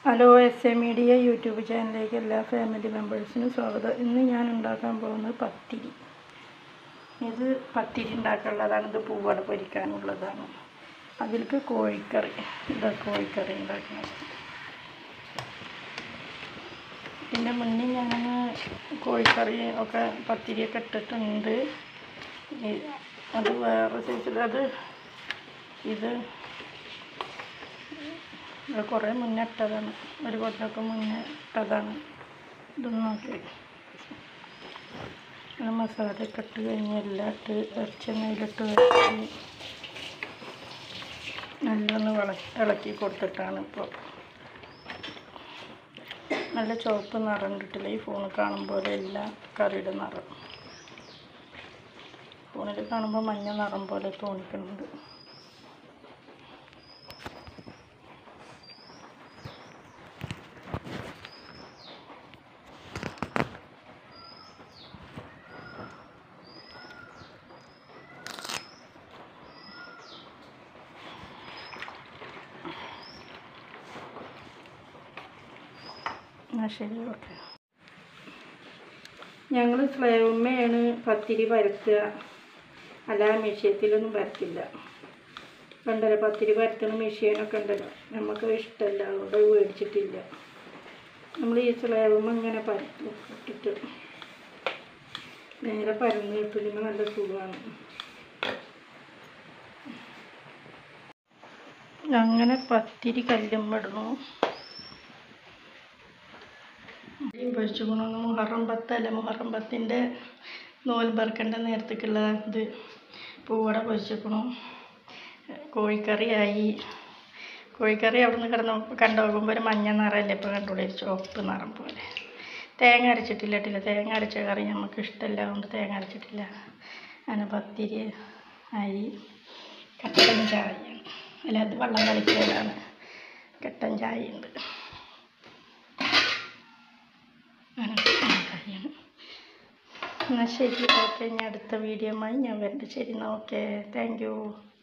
hello S A media YouTube ചാനലിലേക്ക് എല്ലാ family മെമ്പേഴ്സിനും സ്വാഗതം ഇന്ന് ഞാൻ ഉണ്ടാക്കാൻ പോകുന്നത് പത്തിരി ഇത് പത്തിരി ഉണ്ടാക്കാനുള്ളതാണ് ഇത് പൂവട പൊരിക്കാനുള്ളതാണ് അതിലേക്ക് കോഴിക്കറി ഇതാ കോഴിക്കറി ഉണ്ടാക്കുന്നത് പിന്നെ മുന്നേ ഞാൻ കോഴിക്കറി ഒക്കെ പത്തിരിയൊക്കെ ഇട്ടിട്ടുണ്ട് ഈ- അത് വേറെ സൈസിൽ അത് ഇത് ഇത് കുറേ മുന്നേ ഇട്ടതാണ് ഒരു കൊല്ലമൊക്കെ മുന്നേ ഇട്ടതാണ് ഇത് നോക്കി അത് മസാലയൊക്കെ ഇട്ട് കഴിഞ്ഞ് എല്ലാം ഇട്ട് ഇറച്ചെണ്ണയിലിട്ട് വെച്ച് നല്ലൊന്ന് വള ഇളക്കി കൊടുത്തിട്ടാണ് ഇപ്പോൾ നല്ല ചുവപ്പ് നിറം കിട്ടില്ല ഈ ഫോണിൽ കാണുമ്പോൾ എല്ലാം കറിയുടെ നിറം ഫോണിൽ കാണുമ്പോൾ മഞ്ഞ നിറം പോലെ തോന്നിക്കുന്നുണ്ട് എന്നാൽ ശരി ഓക്കെ ഞങ്ങൾ ഫ്ലേവമ്മയാണ് പത്തിരി പരത്തുക അല്ലാതെ മെഷീനത്തിലൊന്നും പരത്തില്ല ഉണ്ടല്ലോ പത്തിരി പരത്തണ മെഷീനൊക്കെ ഉണ്ടല്ലോ നമുക്ക് ഇഷ്ടമല്ല അതുകൊണ്ട് അത് മേടിച്ചിട്ടില്ല നമ്മൾ ഈ സ്ലേവമ്മ ഇങ്ങനെ പരത്തും ഇട്ടിട്ട് നേരെ പരന്ന് കിട്ടുമ്പോൾ നല്ല സുഖമാണ് അങ്ങനെ പത്തിരി കല്ലുമ്മിടണു പൊരിച്ചുകൊണ്ടു മുഹറം പത്തല്ല മുഹറം പത്തിൻ്റെ നോൽബർക്കൻ്റെ നേരത്തേക്കുള്ള ഇത് പൂവട പൊരിച്ചിക്കണു കോഴിക്കറിയായി കോഴിക്കറി അവിടെ നിന്ന് കിടന്ന് കണ്ടു നോക്കുമ്പോൾ ഒരു മഞ്ഞ നിറമല്ലേ ഇപ്പോൾ കണ്ടോളൂ ഒരു ചുവപ്പ് നിറം പോലെ തേങ്ങ അരച്ചിട്ടില്ല ഇട്ടില്ല തേങ്ങ അരച്ച കറി നമുക്ക് ഇഷ്ടമല്ല അതുകൊണ്ട് തേങ്ങ അരച്ചിട്ടില്ല അങ്ങനെ പത്തിരി അരി കട്ടൻ ചായ അല്ല അത് വെള്ളം കളിക്കലാണ് കട്ടൻ ചായ ഉണ്ട് അങ്ങനെ കാര്യമാണ് എന്നാൽ ശരി ഓക്കെ ഇനി അടുത്ത വീഡിയോയുമായി ഞാൻ വരട്ടെ ശരി എന്നാൽ ഓക്കെ താങ്ക് യു